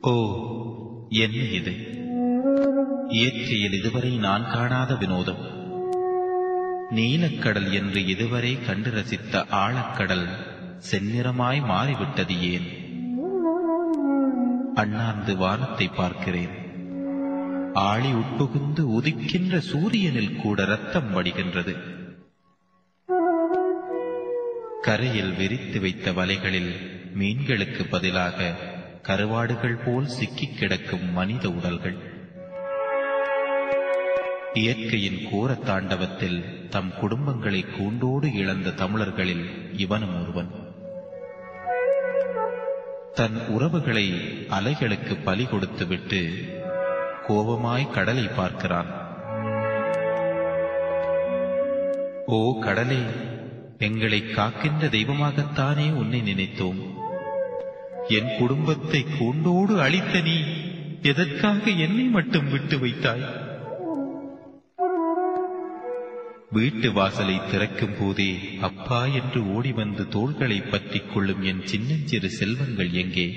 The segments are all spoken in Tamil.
ஓ என்ன இது இயற்கையில் இதுவரை நான் காணாத வினோதம் நீலக்கடல் என்று இதுவரை கண்டு ரசித்த ஆழக்கடல் செந்நிறமாய் மாறிவிட்டது ஏன் அண்ணாந்து வானத்தை பார்க்கிறேன் ஆழி உட்புகுந்து உதிக்கின்ற சூரியனில் கூட ரத்தம் வடிகின்றது கரையில் விரித்து வைத்த வலைகளில் மீன்களுக்கு பதிலாக கருவாடுகள் போல் சிக்கிக் கிடக்கும் மனித உடல்கள் இயற்கையின் கோர தாண்டவத்தில் தம் குடும்பங்களை கூண்டோடு இழந்த தமிழர்களில் இவனும் ஒருவன் தன் உறவுகளை அலைகளுக்கு பலி கொடுத்துவிட்டு கோபமாய் கடலை பார்க்கிறான் ஓ கடலே எங்களை காக்கின்ற தெய்வமாகத்தானே உன்னை நினைத்தோம் என் குடும்பத்தை கூண்டோடு அழித்த நீ எதற்காக என்னை மட்டும் விட்டு வைத்தாய் வீட்டு வாசலை திறக்கும் போதே அப்பா என்று ஓடி வந்து தோள்களை பற்றிக் கொள்ளும் என் சின்னஞ்சிறு செல்வங்கள் எங்கே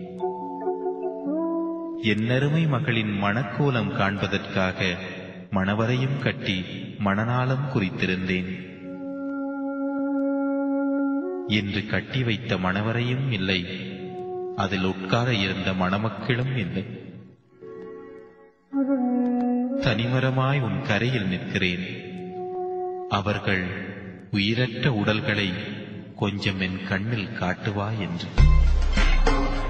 என் அருமை மகளின் மணக்கோலம் காண்பதற்காக மணவரையும் கட்டி மணநாளம் குறித்திருந்தேன் இன்று கட்டி வைத்த மணவரையும் இல்லை அதில் உட்கார இருந்த மணமக்களும் இல்லை தனிமரமாய் உன் கரையில் நிற்கிறேன் அவர்கள் உயிரற்ற உடல்களை கொஞ்சம் என் கண்ணில் காட்டுவா என்று